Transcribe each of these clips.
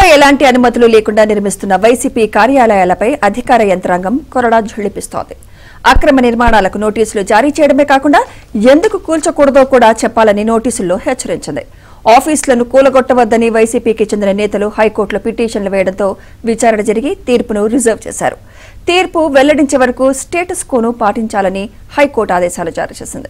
ఎలాంటి అనుమతులు లేకుండా నిర్మిస్తున్న వైసీపీ కార్యాలయాలపై అధికార యంత్రాంగం కొరడా ఝుళిపిస్తోంది అక్రమ నిర్మాణాలకు నోటీసులు జారీ చేయడమే కాకుండా ఎందుకు కూల్చకూడదో కూడా చెప్పాలని నోటీసుల్లో హెచ్చరించింది ఆఫీసులను కూలగొట్టవద్దని వైసీపీకి చెందిన నేతలు హైకోర్టులో పిటిషన్లు వేయడంతో విచారణ జరిగి తీర్పును రిజర్వ్ చేశారు తీర్పు వెల్లడించే వరకు స్టేటస్ కోను పాటించాలని హైకోర్టు ఆదేశాలు జారీ చేసింది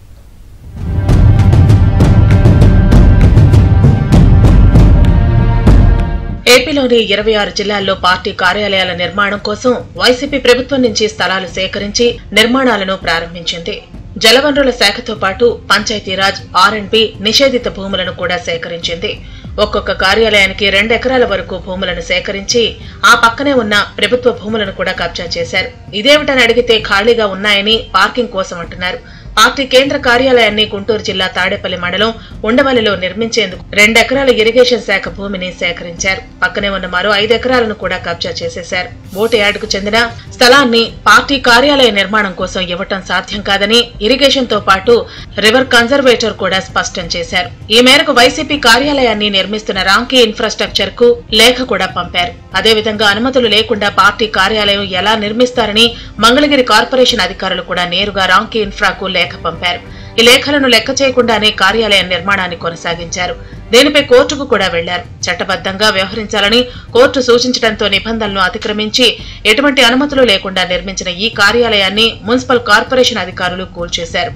ఏపీలోని ఇరవై ఆరు జిల్లాల్లో పార్టీ కార్యాలయాల నిర్మాణం కోసం వైసీపీ ప్రభుత్వం నుంచి స్థలాలు సేకరించి నిర్మాణాలను ప్రారంభించింది జలవనరుల శాఖతో పాటు పంచాయతీరాజ్ ఆర్ అండ్ బి నిషేధిత భూములను కూడా సేకరించింది ఒక్కొక్క కార్యాలయానికి రెండెకరాల వరకు భూములను సేకరించి ఆ పక్కనే ఉన్న ప్రభుత్వ భూములను కూడా కబ్జా చేశారు ఇదేమిటని అడిగితే ఖాళీగా ఉన్నాయని పార్కింగ్ కోసం అంటున్నారు పార్టీ కేంద్ర కార్యాలయాన్ని గుంటూరు జిల్లా తాడేపల్లి మండలం ఉండవల్లిలో నిర్మించేందుకు రెండెకరాల ఇరిగేషన్ శాఖ భూమిని సేకరించారు పక్కనే ఉన్న మరో ఐదు ఎకరాలను కూడా కబ్జా చేసేశారు ఓటు యార్డుకు చెందిన స్థలాన్ని పార్టీ కార్యాలయ నిర్మాణం కోసం ఇవ్వటం సాధ్యం కాదని ఇరిగేషన్ తో పాటు రివర్ కన్జర్వేటర్ కూడా స్పష్టం చేశారు ఈ మేరకు వైసీపీ కార్యాలయాన్ని నిర్మిస్తున్న రాంకీ ఇన్ఫ్రాస్ట్రక్చర్ కు లేఖ కూడా పంపారు అదేవిధంగా అనుమతులు లేకుండా పార్టీ కార్యాలయం ఎలా నిర్మిస్తారని మంగళగిరి కార్పొరేషన్ అధికారులు కూడా నేరుగా రాంకీ ఇన్ఫ్రాకు లేఖ పంపారు ఈ లేఖలను లెక్క చేయకుండానే కార్యాలయం నిర్మాణాన్ని కొనసాగించారు దీనిపై కోర్టుకు కూడా వెళ్లారు చట్టబద్దంగా వ్యవహరించాలని కోర్టు సూచించడంతో నిబంధనలను అతిక్రమించి ఎటువంటి అనుమతులు లేకుండా నిర్మించిన ఈ కార్యాలయాన్ని మున్సిపల్ కార్పొరేషన్ అధికారులు కూల్చేశారు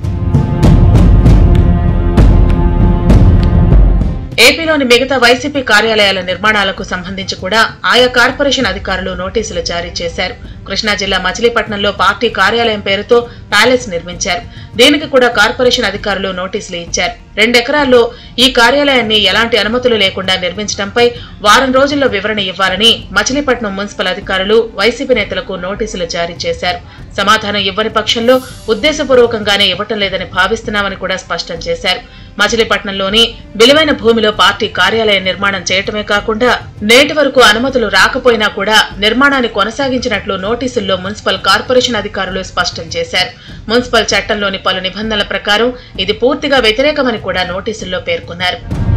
ఏపీలోని మిగతా వైసీపీ కార్యాలయాల నిర్మాణాలకు సంబంధించి కూడా ఆయా కార్పొరేషన్ అధికారులు నోటీసులు జారీ చేశారు కృష్ణా జిల్లా మచిలీపట్నంలో పార్టీ కార్యాలయం పేరుతో ప్యాలెస్ నిర్మించారు దీనికి కూడా కార్పొరేషన్ అధికారులు నోటీసులు ఇచ్చారు రెండెకరాల్లో ఈ కార్యాలయాన్ని ఎలాంటి అనుమతులు లేకుండా నిర్మించడంపై వారం రోజుల్లో వివరణ ఇవ్వాలని మచిలీపట్నం మున్సిపల్ అధికారులు వైసీపీ నేతలకు నోటీసులు జారీ చేశారు సమాధానం ఇవ్వని పక్షంలో ఉద్దేశపూర్వకంగానే ఇవ్వటం లేదని భావిస్తున్నామని కూడా స్పష్టం చేశారు మచిలీపట్నంలోని విలువైన భూమిలో పార్టీ కార్యాలయ నిర్మాణం చేయటమే కాకుండా నేటి వరకు అనుమతులు రాకపోయినా కూడా నిర్మాణాన్ని కొనసాగించినట్లు నోటీసుల్లో మున్సిపల్ కార్పొరేషన్ అధికారులు స్పష్టం చేశారు మున్సిపల్ చట్టంలోని పలు నిబంధనల ప్రకారం ఇది పూర్తిగా వ్యతిరేకమని కూడా నోటీసుల్లో పేర్కొన్నారు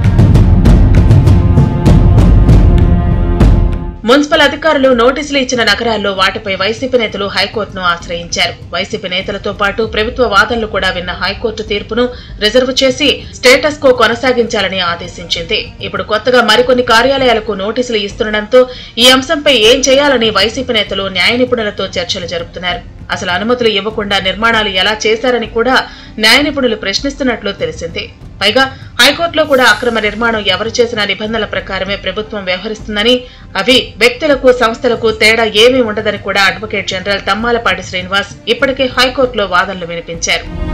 మున్సిపల్ అధికారులు నోటీసులు ఇచ్చిన నగరాల్లో వాటిపై వైసీపీ నేతలు హైకోర్టును ఆశ్రయించారు వైసీపీ నేతలతో పాటు ప్రభుత్వ వాదనలు కూడా విన్న హైకోర్టు తీర్పును రిజర్వ్ చేసి స్టేటస్ కో కొనసాగించాలని ఆదేశించింది ఇప్పుడు కొత్తగా మరికొన్ని కార్యాలయాలకు నోటీసులు ఇస్తుండటంతో ఈ అంశంపై ఏం చేయాలని వైసీపీ నేతలు న్యాయ నిపుణులతో చర్చలు జరుపుతున్నారు అసలు అనుమతులు ఇవ్వకుండా నిర్మాణాలు ఎలా చేశారని కూడా న్యాయ నిపుణులు ప్రశ్నిస్తున్నట్లు తెలిసింది పైగా హైకోర్టులో కూడా అక్రమ నిర్మాణం ఎవరు చేసిన నిబంధనల ప్రకారమే ప్రభుత్వం వ్యవహరిస్తుందని అవి వ్యక్తులకు సంస్థలకు తేడా ఏమీ ఉండదని కూడా అడ్వకేట్ జనరల్ తమ్మాలపాటి శ్రీనివాస్ ఇప్పటికే హైకోర్టులో వాదనలు వినిపించారు